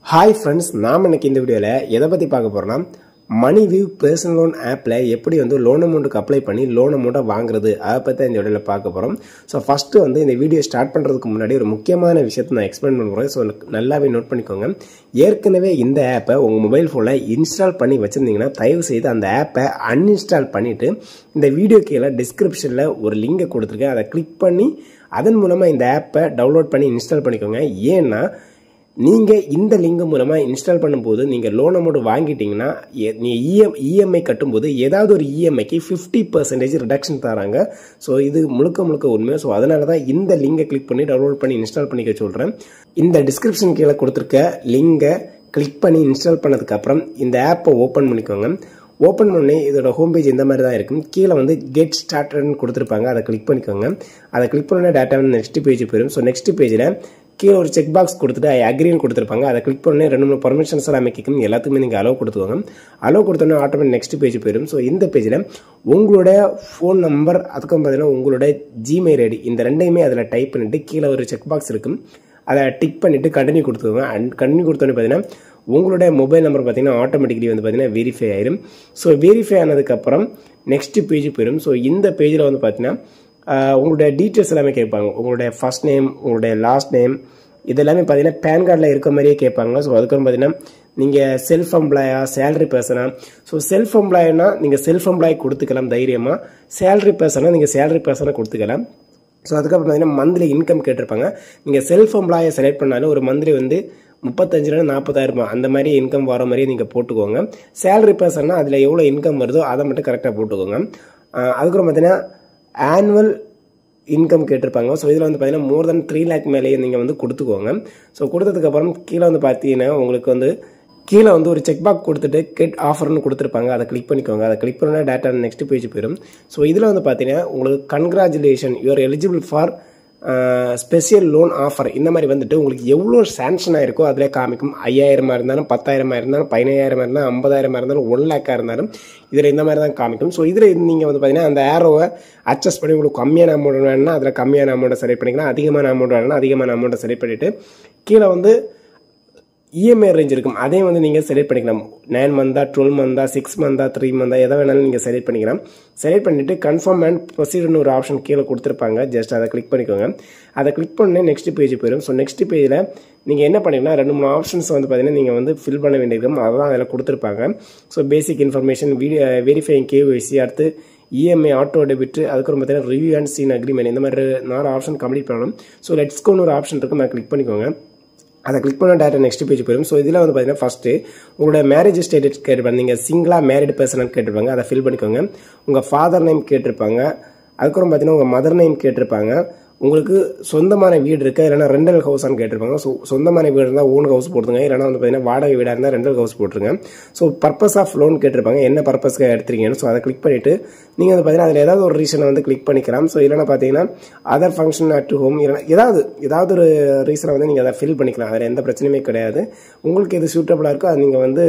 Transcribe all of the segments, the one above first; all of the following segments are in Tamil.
ஹாய் ஃப்ரெண்ட்ஸ் நாம் இன்னைக்கு இந்த வீடியோவில் எதை பற்றி பார்க்க போகிறோம்னா மணி வியூ பர்சனல் லோன் ஆப்பில் எப்படி வந்து லோன் அமௌண்ட்டுக்கு அப்ளை பண்ணி லோன் அமௌண்ட்டை வாங்குறது அதை பற்றி இந்த வீடியோவில் பார்க்க போகிறோம் ஸோ ஃபஸ்ட்டு வந்து இந்த வீடியோ ஸ்டார்ட் பண்ணுறதுக்கு முன்னாடி ஒரு முக்கியமான விஷயத்தை நான் எக்ஸ்பிளைன் பண்ண போகிறேன் ஸோ நல்லாவே நோட் பண்ணிக்கோங்க ஏற்கனவே இந்த ஆப்பை உங்கள் மொபைல் ஃபோனில் இன்ஸ்டால் பண்ணி வச்சுருந்தீங்கன்னா தயவு செய்து அந்த ஆப்பை அன்இன்ஸ்டால் பண்ணிவிட்டு இந்த வீடியோ கீழே டிஸ்கிரிப்ஷனில் ஒரு லிங்கை கொடுத்துருக்கேன் அதை கிளிக் பண்ணி அதன் மூலமாக இந்த ஆப்பை டவுன்லோட் பண்ணி இன்ஸ்டால் பண்ணிக்கோங்க ஏன்னா நீங்கள் இந்த லிங்க் மூலமாக இன்ஸ்டால் பண்ணும்போது நீங்கள் லோன் அமௌண்ட் வாங்கிட்டீங்கன்னா நீங்கள் இஎம் இஎம்ஐ கட்டும்போது ஏதாவது ஒரு இஎம்ஐக்கு ஃபிஃப்டி பர்சன்டேஜ் ரிடக்ஷன் தராங்க ஸோ இது முழுக்க முழுக்க உண்மை ஸோ அதனால தான் இந்த லிங்கை கிளிக் பண்ணி டவுன்லோட் பண்ணி இன்ஸ்டால் பண்ணிக்க சொல்கிறேன் இந்த டிஸ்கிரிப்ஷன் கீழே கொடுத்துருக்க லிங்கை கிளிக் பண்ணி இன்ஸ்டால் பண்ணதுக்கப்புறம் இந்த ஆப்பை ஓப்பன் பண்ணிக்கோங்க ஓப்பன் பண்ணி இதோட ஹோம் பேஜ் இந்த மாதிரி தான் இருக்கும் கீழே வந்து கெட் ஸ்டார்டர்னு கொடுத்துருப்பாங்க அதை கிளிக் பண்ணிக்கோங்க அதை கிளிக் பண்ண டேட்டா வந்து நெக்ஸ்ட் பேஜ் போயிடும் ஸோ நெக்ஸ்ட் பேஜில் கீழே ஒரு செக் பாக்ஸ் கொடுத்துட்டு ஐ அக்ரின்னு கொடுத்துருப்பாங்க அதை கிளிக் பண்ணி ரெண்டு மூணு பர்மிஷன்ஸ் எல்லாம் அமைக்கும் எல்லாத்துக்குமே நீங்கள் அலோவ் கொடுத்துக்கோங்க அலோவ் கொடுத்தோன்னே ஆட்டோமேட்டிக் நெக்ஸ்ட் பேஜ் போயிடும் ஸோ இந்த பேஜில் உங்களோட ஃபோன் நம்பர் அதுக்கும் பார்த்தீங்கன்னா உங்களோட ஜிமெயில் ஐடி இந்த ரெண்டையுமே அதில் டைப் பண்ணிவிட்டு கீழே ஒரு செக் பாக்ஸ் இருக்கும் அதை டிக் பண்ணிவிட்டு கண்டினியூ கொடுத்துக்கோங்க அண்ட் கண்டினியூ கொடுத்தோன்னே பார்த்தீங்கன்னா உங்களுடைய மொபைல் நம்பர் பார்த்தீங்கன்னா ஆட்டோமேட்டிக்லி வந்து பார்த்தீங்கன்னா வெரிஃபை ஆயிரும் ஸோ வெரிஃபை ஆனதுக்கப்புறம் நெக்ஸ்ட் பேஜ் போயிடும் ஸோ இந்த பேஜில் வந்து பார்த்தீங்கன்னா உங்களுடைய டீட்டெயில்ஸ் எல்லாமே கேட்பாங்க உங்களுடைய ஃபர்ஸ்ட் நேம் உங்களுடைய லாஸ்ட் நேம் இது எல்லாமே பார்த்தீங்கன்னா பேன் கார்டில் இருக்க மாதிரியே கேட்பாங்க ஸோ அதுக்கப்புறம் பார்த்தீங்கன்னா நீங்கள் செல்ஃப் எம்ப்ளாயா சேலரி பர்சனா ஸோ செல்ஃப் எம்ப்ளாய்னா நீங்கள் செல்ஃப் எம்ப்ளாய் கொடுத்துக்கலாம் தைரியமாக சேலரி பர்சனாக நீங்கள் சேலரி பர்சனாக கொடுத்துக்கலாம் ஸோ அதுக்கப்புறம் பார்த்தீங்கன்னா மந்த்லி இன்கம் கேட்டிருப்பாங்க நீங்கள் செல்ஃப் எம்ப்ளாயை செலக்ட் பண்ணாலும் ஒரு மந்த்லி வந்து முப்பத்தஞ்சுலேருந்து நாற்பதாயிரம் ரூபாய் அந்த மாதிரி இன்கம் வர மாதிரியே நீங்கள் போட்டுக்கோங்க சேலரி பர்சன்னா அதில் எவ்வளோ இன்கம் வருதோ அதை மட்டும் கரெக்டாக போட்டுக்கோங்க அதுக்கப்புறம் பார்த்தீங்கன்னா ஆனுவல் இன்கம் கேட்டிருப்பாங்க ஸோ இதில் வந்து பார்த்தீங்கன்னா மோர் தென் த்ரீ லேக் மேலேயே நீங்கள் வந்து கொடுத்துக்கோங்க ஸோ கொடுத்ததுக்கப்புறம் கீழே வந்து பார்த்தீங்கன்னா உங்களுக்கு வந்து கீழே வந்து ஒரு செக் பாக் கொடுத்துட்டு கெட் ஆஃபர்னு கொடுத்துருப்பாங்க அதை கிளிக் பண்ணிக்கோங்க அதை கிளிக் பண்ணால் டேட்டா நெக்ஸ்ட் பேஜ் போயிடும் ஸோ இதில் வந்து பார்த்தீங்கன்னா உங்களுக்கு congratulation you're eligible for special loan offer இந்த மாதிரி வந்துட்டு உங்களுக்கு எவ்வளோ சேங்ஷன் ஆயிருக்கோ அதில் காமிக்கும் ஐயாயிரமா இருந்தாலும் பத்தாயிரமா இருந்தாலும் பதினாயிரமா இருந்தாலும் ஐம்பதாயிரமா இருந்தாலும் ஒன் லேக்காக இருந்தாலும் இதில் இந்த மாதிரி தான் காமிக்கும் ஸோ இதில் நீங்கள் வந்து பார்த்தீங்கன்னா அந்த ஏரோவை அட்ஜஸ்ட் பண்ணி உங்களுக்கு கம்மியான அமௌண்ட் வேணும்னா அதில் கம்மியான அமௌண்ட்டை செலக்ட் பண்ணிக்கலாம் அதிகமான அமௌண்ட் வேணும்னா அதிகமான அமௌண்ட்டை செலக்ட் பண்ணிவிட்டு கீழே வந்து இஎம்ஐ ரேஞ்ச் இருக்கும் அதையும் வந்து நீங்கள் செலக்ட் பண்ணிக்கலாம் நைன் மந்தா டுவெல் மந்தா சிக்ஸ் மந்தா த்ரீ மந்தா எதை வேணாலும் நீங்கள் செலக்ட் பண்ணிக்கலாம் செலக்ட் பண்ணிவிட்டு கன்ஃபார்ம் அண்ட் ப்ரொசீடர்னு ஒரு ஆப்ஷன் கீழே கொடுத்துருப்பாங்க ஜஸ்ட் அதை கிளிக் பண்ணிக்கோங்க அதை கிளிக் பண்ணி நெக்ஸ்ட் பேஜ் போயிடும் ஸோ நெக்ஸ்ட் பேஜில் நீங்கள் என்ன பண்ணிங்கன்னா ரெண்டு மூணு ஆப்ஷன்ஸ் வந்து பார்த்தீங்கன்னா நீங்கள் வந்து ஃபில் பண்ண வேண்டியிருக்கும் அதெல்லாம் அதில் கொடுத்துருப்பாங்க so basic information video verifying KYC அடுத்து இஎம்ஐ ஆட்டோ டெபிட் அதுக்கப்புறம் பார்த்தீங்கன்னா ரிவ்யூ அண்ட் சீன் அக்ரிமெண்ட் இந்த மாதிரி நாலு ஆப்ஷன் கம்ப்ளீட் பண்ணணும் ஸோ லெட்ஸ்கோன்னு ஒரு ஆப்ஷன் இருக்கும் அதை கிளிக் பண்ணிக்கோங்க அதை கிளிக் பண்ண டேட்டா நெக்ஸ்ட் பேஜ் போயிடும் ஸோ இதில் வந்து பார்த்தீங்கன்னா ஃபஸ்ட்டு உங்களோட மேரேஜ் ஸ்டேட்டஸ் கேட்டிருப்பாங்க நீங்கள் சிங்கிளாக மேரிட் பர்சனாக கேட்டிருப்பாங்க அதை ஃபில் பண்ணிக்கோங்க உங்கள் ஃபாதர் நேம் கேட்டிருப்பாங்க அதுக்கப்புறம் பார்த்தீங்கன்னா உங்கள் மதர் நேம் கேட்டிருப்பாங்க உங்களுக்கு சொந்தமான வீடு இருக்கா இல்லைனா ரெண்டல் ஹவுஸான்னு கேட்டிருப்பாங்க ஸோ சொந்தமான வீடு இருந்தால் ஓன் ஹவுஸ் போட்டுருங்க இல்லைனா வந்து பார்த்தீங்கன்னா வாடகை வீடாக இருந்தால் ரெண்டல் ஹவுஸ் போட்டுருங்க ஸோ பர்பஸ் ஆஃப் லோன் கேட்டிருப்பாங்க என்ன பர்பஸ்க்கு எடுத்துருக்கீங்கன்னு ஸோ அதை கிளிக் பண்ணிவிட்டு நீங்கள் வந்து பார்த்தீங்கன்னா அதில் ஏதாவது ஒரு ரீசனை வந்து கிளிக் பண்ணிக்கலாம் ஸோ இல்லைனா பார்த்தீங்கன்னா அதர் ஃபங்க்ஷன் அட் ஹோம் இல்லைனா ஏதாவது ஏதாவது ஒரு ரீசனை வந்து நீங்கள் அதை ஃபில் பண்ணிக்கலாம் அதில் எந்த பிரச்சனையுமே கிடையாது உங்களுக்கு எது சூட்டபுளாக இருக்கோ அதை நீங்கள் வந்து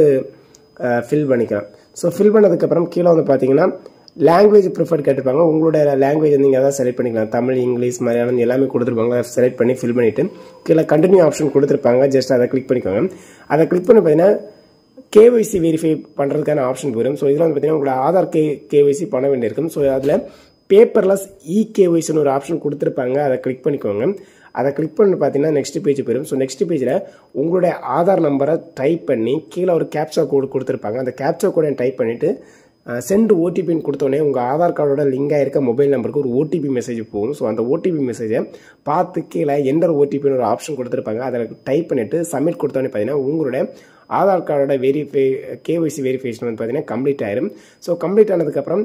ஃபில் பண்ணிக்கலாம் ஸோ ஃபில் பண்ணதுக்கப்புறம் கீழே வந்து பார்த்தீங்கன்னா லாங்குவேஜ் ப்ரிஃபர் கேட்டிருப்பாங்க உங்களோட லாங்குவேஜ் நீங்கள் தான் செலக்ட் பண்ணிக்கலாம் தமிழ் இங்கிலீஷ் மலையாளம் எல்லாமே கொடுத்துருப்பாங்க அதை செலக்ட் பண்ணி ஃபில் பண்ணிவிட்டு கீழே கண்டினியூ ஆப்ஷன் கொடுத்துருப்பாங்க ஜஸ்ட் அதை கிளிக் பண்ணிக்கோங்க அதை கிளிக் பண்ணி பார்த்தீங்கன்னா கேஒய்சி வெரிஃபை பண்ணுறதுக்கான ஆப்ஷன் போயிடும் ஸோ இதில் வந்து பார்த்தீங்கன்னா உங்களோட ஆதார் கே கேஒய்சி பண்ண வேண்டியிருக்கும் ஸோ அதில் பேப்பர்லெஸ் இ கேஒய்சின்னு ஒரு ஆப்ஷன் கொடுத்துருப்பாங்க அதை கிளிக் பண்ணிக்கோங்க அதை கிளிக் பண்ணி பார்த்தீங்கன்னா நெக்ஸ்ட் பேஜ் போயிடும் ஸோ நெக்ஸ்ட் பேஜில் உங்களுடைய ஆதார் நம்பரை டைப் பண்ணி கீழே ஒரு கேப்சா கோடு கொடுத்துருப்பாங்க அந்த கேப்சா கோடை டைப் பண்ணிவிட்டு சென்ட் ஓடிபின்னு கொடுத்தோடனே உங்கள் ஆதார் கார்டோட லிங்க் ஆயிருக்க மொபைல் நம்பருக்கு ஒரு ஓடிபி மெசேஜ் போகும் ஸோ அந்த ஓடிபி மெசேஜை பார்த்து கீழே என்டர் ஓடிபின்னு ஒரு ஆப்ஷன் கொடுத்துருப்பாங்க அதில் டைப் பண்ணிவிட்டு சப்மிட் கொடுத்தோன்னே பார்த்தீங்கன்னா உங்களுடைய ஆதார் கார்டோட வெரிஃபை கேஒய்சி வெரிஃபிகேஷன் வந்து பார்த்தீங்கன்னா கம்ப்ளீட் ஆயிரும் ஸோ கம்ப்ளீட் ஆனதுக்கப்புறம்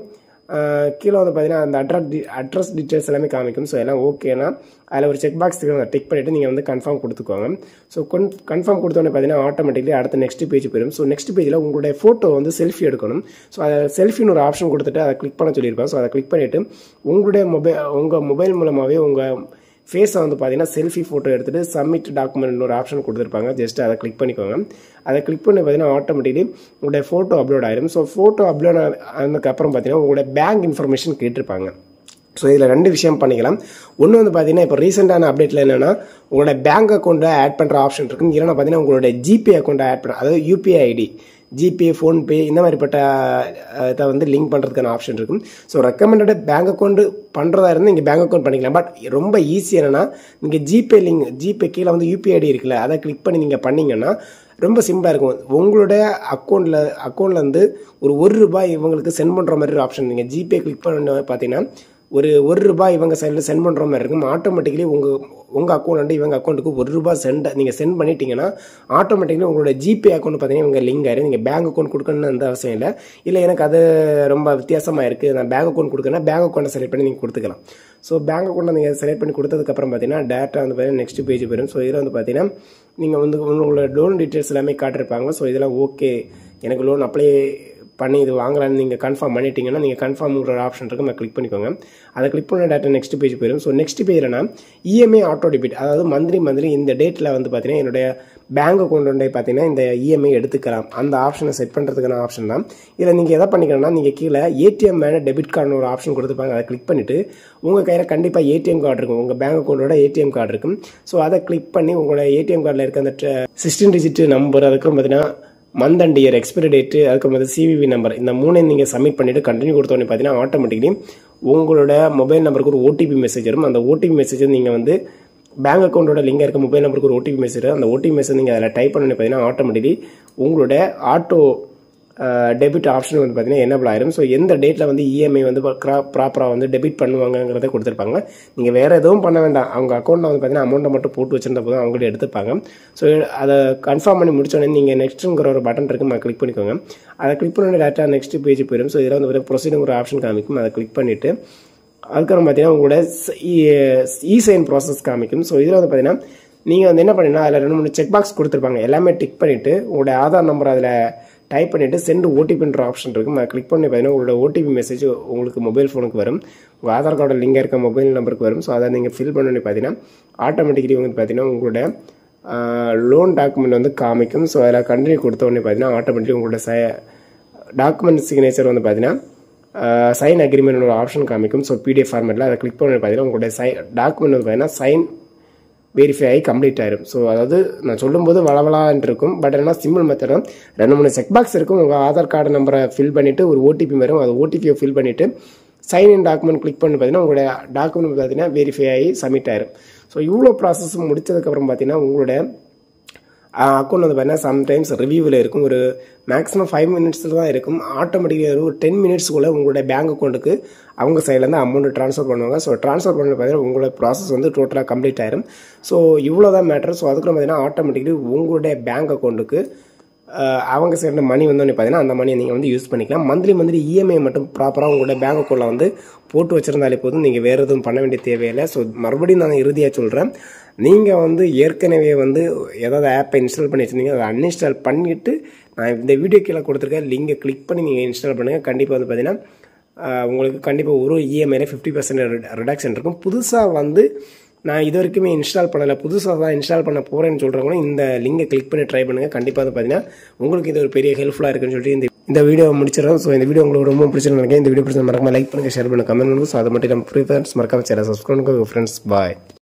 கீழே வந்து பார்த்தீங்கன்னா அந்த அட்ரஸ் டி அட்ரஸ் டீட்டெயில்ஸ் எல்லாமே காமிக்கும் ஸோ எல்லாம் ஓகேனா அதில் ஒரு செக் பாக்ஸ் அதை டிக் பண்ணிவிட்டு நீங்கள் வந்து கன்ஃபார்ம் கொடுத்துக்கோங்க ஸோ கொன் கன்ஃபார்ம் கொடுத்தோன்னே பார்த்தீங்கன்னா ஆட்டோமேட்டிக்லி அடுத்த நெக்ஸ்ட் பேஜ் போயிடும் ஸோ நெக்ஸ்ட் பேஜில் உங்களுடைய ஃபோட்டோ வந்து செல்ஃபி எடுக்கணும் ஸோ அதை செல்ஃபின்னு ஒரு ஆப்ஷன் கொடுத்துட்டு அதை கிளிக் பண்ண சொல்லியிருப்பேன் ஸோ அதை கிளிக் பண்ணிவிட்டு உங்களுடைய மொபைல் உங்கள் மொபைல் மூலமாகவே உங்கள் ஃபேஸை வந்து பார்த்தீங்கன்னா செல்ஃபி ஃபோட்டோ எடுத்துகிட்டு சப்மிட் டாக்குமெண்ட் ஒரு ஆப்ஷன் கொடுத்துருப்பாங்க ஜஸ்ட் அதை கிளிக் பண்ணிக்கோங்க அதை கிளிக் பண்ணி பார்த்தீங்கன்னா ஆட்டோமேட்டிக்லி உங்களுடைய ஃபோட்டோ அப்லோட் ஆயிரும் ஸோ ஃபோட்டோ அப்லோட் ஆனதுக்கப்புறம் பார்த்தீங்கன்னா உங்களுடைய பேங்க் இன்ஃபர்மேஷன் கேட்டிருப்பாங்க ஸோ இதில் ரெண்டு விஷயம் பண்ணிக்கலாம் ஒன்று வந்து பார்த்தீங்கன்னா இப்போ ரீசெண்டான அப்டேட்டில் என்னென்னா உங்களோட பேங்க் அக்கௌண்ட்டை ஆட் பண்ணுற ஆப்ஷன் இருக்கும் இல்லைன்னா பார்த்தீங்கன்னா உங்களோட ஜிபே அக்கௌண்ட்டை ஆட் பண்ண அதாவது யூபிஐ ஐடி ஜிபே ஃபோன்பே இந்த மாதிரிப்பட்ட இதை வந்து லிங்க் பண்ணுறதுக்கான ஆப்ஷன் இருக்கும் ஸோ ரெக்கமெண்டட் பேங்க் அக்கௌண்ட் பண்ணுறதா இருந்து இங்கே பேங்க் அக்கௌண்ட் பண்ணிக்கலாம் பட் ரொம்ப ஈஸி என்னன்னா நீங்கள் ஜிபே லிங்க் ஜிபே கீழே வந்து யூபிஐ ஐடி இருக்குல்ல அதை கிளிக் பண்ணி நீங்கள் பண்ணீங்கன்னா ரொம்ப சிம்பிளாக இருக்கும் உங்களுடைய அக்கௌண்ட்டில் அக்கௌண்ட்லேருந்து ஒரு ஒரு ரூபாய் இவங்களுக்கு சென்ட் பண்ணுற மாதிரி ஒரு ஆப்ஷன் நீங்கள் ஜிபே கிளிக் பண்ண பார்த்தீங்கன்னா ஒரு ஒரு ரூபாய் இவங்க சைடில் சென்ட் பண்ணுற மாதிரி இருக்கும் ஆட்டோமேட்டிக்கலி உங்கள் உங்கள் அக்கௌண்ட் இவங்க அக்கௌண்ட்டுக்கு ஒரு ரூபாய் சென்ட் நீங்கள் சென்ட் பண்ணிட்டீங்கன்னா ஆட்டோமேட்டிக்கலி உங்களோட ஜிபே அக்கௌண்ட் பார்த்தீங்கன்னா இவங்க லிங்க் ஆயிரும் நீங்கள் பேங்க் அக்கௌண்ட் கொடுக்கணும்னு அந்த அவசியம் இல்லை இல்லை எனக்கு அது ரொம்ப வித்தியாசமாக இருக்குது நான் பேங்க் அக்கௌண்ட் கொடுக்கணும் பேங்க் அக்கௌண்ட்டை செலக்ட் பண்ணி நீங்கள் கொடுத்துக்கலாம் ஸோ பேங்க் அக்கௌண்ட்டை நீங்கள் செலக்ட் பண்ணி கொடுத்ததுக்கப்புறம் பார்த்தீங்கன்னா டேட்டா வந்து பார்த்தீங்கன்னா நெக்ஸ்ட் பேஜ் போயிடும் ஸோ இதில் வந்து பார்த்தீங்கன்னா நீங்கள் வந்து உங்களோட லோன் டீட்டெயில்ஸ் எல்லாமே காட்டிருப்பாங்க ஸோ இதெல்லாம் ஓகே எனக்கு லோன் அப்ளை பண்ணி இது வாங்கலாம்னு நீங்கள் கன்ஃபார்ம் பண்ணிட்டீங்கன்னா நீங்கள் கன்ஃபார்ம்ங்கிற ஆப்ஷன் இருக்கும் அதை கிளிக் பண்ணிக்கோங்க அதை கிளிக் பண்ண டேட்டா நெக்ஸ்ட் பேஜ் போயிடும் ஸோ நெக்ஸ்ட் பேஜ்லனா இஎம்ஐ ஆட்டோ டெபிட் அதாவது மந்த்லி மந்த்லி இந்த டேட்டில் வந்து பார்த்தீங்கன்னா என்னுடைய பேங்க் அக்கௌண்ட் பார்த்தீங்கன்னா இந்த இஎம்ஐ எடுத்துக்கலாம் அந்த ஆப்ஷனை செட் பண்ணுறதுக்கான ஆப்ஷன் தான் இதில் நீங்கள் எதை பண்ணிக்கணும்னா நீங்கள் கீழே ஏடிஎம் மேலே டெபிட் கார்டுன்னு ஒரு ஆப்ஷன் கொடுத்துருப்பாங்க அதை கிளிக் பண்ணிவிட்டு உங்கள் கையில் கண்டிப்பாக ஏடிஎம் கார்டு இருக்கும் உங்கள் பேங்க் அக்கௌண்ட்டோட ஏடிஎம் கார்டு இருக்கும் ஸோ அதை கிளிக் பண்ணி உங்களோட ஏடிஎம் கார்டில் இருக்க அந்த சிக்ஸ்டீன் டிஜிட் நம்பர் அதுக்கப்புறம் பார்த்தீங்கன்னா month and year expiry date அதுக்கப்புறம் வந்து சிவிவி நம்பர் இந்த மூணையும் நீங்கள் சப்மிட் பண்ணிவிட்டு கண்டினியூ கொடுத்தோன்னே பார்த்தீங்கன்னா ஆட்டோமேட்டிக்கலி உங்களோட மொபைல் நம்பருக்கு ஒரு ஓடிபி மெசேஜ் வரும் அந்த ஓடிபி மெசேஜ் நீங்கள் வந்து பேங்க் அக்கௌண்ட்டோட லிங்காக இருக்க மொபைல் நம்பருக்கு ஒரு ஓடிபி மெசேஜ் அந்த ஓடிபி மெசேஜ் நீங்கள் அதில் டைப் பண்ணி பார்த்தீங்கன்னா ஆட்டோமேட்டிக்கலி உங்களோட ஆட்டோ டெபிட் ஆப்ஷன் வந்து பார்த்தீங்கன்னா என்னபிள் ஆயிரும் ஸோ எந்த டேட்டில் வந்து இஎம்ஐ வந்து ப்ராப்பராக வந்து டெபிட் பண்ணுவாங்கங்கிறத கொடுத்துருப்பாங்க நீங்கள் வேறு எதுவும் பண்ண வேண்டாம் அவங்க அக்கௌண்ட்டில் வந்து பார்த்தீங்கன்னா அமௌண்ட்டை மட்டும் போட்டு வச்சிருந்த போதும் அவங்கள்ட்ட எடுத்துப்பாங்க ஸோ அதை கன்ஃபார்ம் பண்ணி முடிச்சோடனே நீங்கள் நெக்ஸ்ட்டுங்கிற ஒரு பட்டன் இருக்கும் அதை கிளிக் பண்ணிக்கோங்க அதை கிளிக் பண்ணி டேட்டா நெக்ஸ்ட் பேஜ் போயிடும் ஸோ இதில் வந்து பார்த்தீங்கன்னா ப்ரொசீடுங்கிற ஆப்ஷன் காமிக்கும் அதை கிளிக் பண்ணிவிட்டு அதுக்கப்புறம் பார்த்தீங்கன்னா உங்களோட இ சைன் ப்ராசஸ் காமிக்கும் ஸோ இதில் வந்து பார்த்தீங்கன்னா நீங்கள் வந்து என்ன பண்ணீங்கன்னா அதில் ரெண்டு மூணு செக் பாக்ஸ் கொடுத்துருப்பாங்க எல்லாமே டிக் பண்ணிவிட்டு உங்களோட ஆதார் நம்பர் அதில் டைப் பண்ணிவிட்டு சென்ட் ஓடிபின்ற ஆப்ஷன் இருக்கும் அதை கிளிக் பண்ணி பார்த்தீங்கன்னா உங்களோட ஓடிபி மெசேஜ் உங்களுக்கு மொபைல் ஃபோனுக்கு வரும் உங்கள் ஆதார் கார்டு லிங்காக இருக்க மொபைல் நம்பருக்கு வரும் ஸோ அதை நீங்கள் ஃபில் பண்ணி பார்த்தீங்கன்னா ஆட்டோமேட்டிக்கலி வந்து பார்த்தீங்கன்னா உங்களோட லோன் டாக்குமெண்ட் வந்து காமிக்கும் ஸோ அதில் கண்டினியூ கொடுத்த உடனே பார்த்தீங்கன்னா ஆட்டோமேட்டிக் உங்களோட ச டாக்குமெண்ட் சிக்னேச்சர் வந்து பார்த்தீங்கன்னா சைன் அக்ரிமெண்ட் ஒரு ஆப்ஷன் காமிக்கும் ஸோ பிடிஎஃப் ஃபார்மேட்டில் அதை கிளிக் பண்ணி பார்த்தீங்கன்னா உங்களுடைய சை டாக்குமெண்ட் வந்து பார்த்தீங்கன்னா சைன் வெரிஃபை ஆகி கம்ப்ளீட் ஆயிரும் ஸோ அதாவது நான் சொல்லும்போது வளவலான் இருக்கும் பட் என்ன சிம்பிள் மெத்தடும் ரெண்டு மூணு செக் பாக்ஸ் இருக்கும் உங்கள் ஆதார் கார்டு நம்பரை ஃபில் பண்ணிவிட்டு ஒரு ஓடிபி வரும் அது ஓடிபியை ஃபில் பண்ணிவிட்டு சைன் இன் டாக்குமெண்ட் கிளிக் பண்ணி பார்த்தீங்கன்னா உங்களுடைய டாக்குமெண்ட் பார்த்தீங்கன்னா வெரிஃபை ஆகி சப்மிட் ஆயிரும் ஸோ இவ்வளோ ப்ராசஸ் முடிச்சதுக்கப்புறம் பார்த்தீங்கன்னா உங்களுடைய அக்கௌண்ட் வந்து பார்த்தீங்கன்னா சம்டைம்ஸ் ரிவ்யூவில் இருக்கும் ஒரு மேக்ஸிமம் ஃபைவ் மினிட்ஸில் தான் இருக்கும் ஆட்டோமேட்டிக்காக ஒரு டென் மினிட்ஸ்க்குள்ளே உங்களுடைய பேங்க் அக்கௌண்ட்டுக்கு அவங்க சைட்லேருந்து அமௌண்ட் ட்ரான்ஸ்ஃபர் பண்ணுவாங்க ஸோ ட்ரான்ஸ்ஃபர் பண்ணி பார்த்தீங்கன்னா உங்களோட ப்ராசஸ் வந்து டோட்டலாக கம்ப்ளீட் ஆயிரும் ஸோ இவ்வளோ தான் மேட்டர் ஸோ அதுக்குள்ள பார்த்தீங்கன்னா ஆட்டோமேட்டிக்கலி உங்களுடைய பேங்க் அக்கௌண்ட்டுக்கு அவங்க சேர்ந்த மணி வந்து பார்த்தீங்கன்னா அந்த மணியை நீங்கள் வந்து யூஸ் பண்ணிக்கலாம் மந்த்லி மந்த்லி இஎம்ஐ மட்டும் ப்ராப்பராக உங்களோட பேங்க் அக்கௌண்ட்டில் வந்து போட்டு வச்சிருந்தாலே போதும் நீங்கள் வேறு எதுவும் பண்ண வேண்டிய தேவையில்லை ஸோ மறுபடியும் நான் இறுதியாக சொல்கிறேன் நீங்கள் வந்து ஏற்கனவே வந்து ஏதாவது ஆப்பை இன்ஸ்டால் பண்ணி வச்சுருந்தீங்க அதை அன்இன்ஸ்டால் பண்ணிவிட்டு நான் இந்த வீடியோ கீழே கொடுத்துருக்கேன் லிங்கை கிளிக் பண்ணி நீங்கள் இன்ஸ்டால் பண்ணுங்கள் கண்டிப்பாக வந்து பார்த்தீங்கன்னா உங்களுக்கு கண்டிப்பாக ஒரு இஎம்ஐல ஃபிஃப்டி பர்சன்ட் ரிடக்ஷன் இருக்கும் புதுசாக வந்து நான் இது வரைக்குமே இன்ஸ்டால் பண்ணலை புதுசாக தான் இன்ஸ்டால் பண்ண போகிறேன்னு சொல்கிறவங்களும் இந்த லிங்கை கிளிக் பண்ணி ட்ரை பண்ணுங்கள் கண்டிப்பாக வந்து பார்த்தீங்கன்னா உங்களுக்கு இது ஒரு பெரிய ஹெல்ப்ஃபுல்லாக இருக்குன்னு சொல்லிட்டு இந்த இந்த வீடியோ முடிச்சிடறோம் ஸோ இந்த வீடியோ உங்களுக்கு ரொம்ப பிடிச்சிருந்து நினைக்கிறேன் இந்த வீடியோ பிடிச்ச மறக்காம லைக் பண்ணுங்கள் ஷேர் பண்ணுங்கள் கமெண்ட் பண்ணுங்கள் ஸோ அதை மட்டும் நம்ம ஃப்ரீ ஃப்ரெண்ட்ஸ் மறக்காம சேனல் சப்ஸ்கிரைப் பண்ணுங்கள் ஃப்ரெண்ட்ஸ் பாய்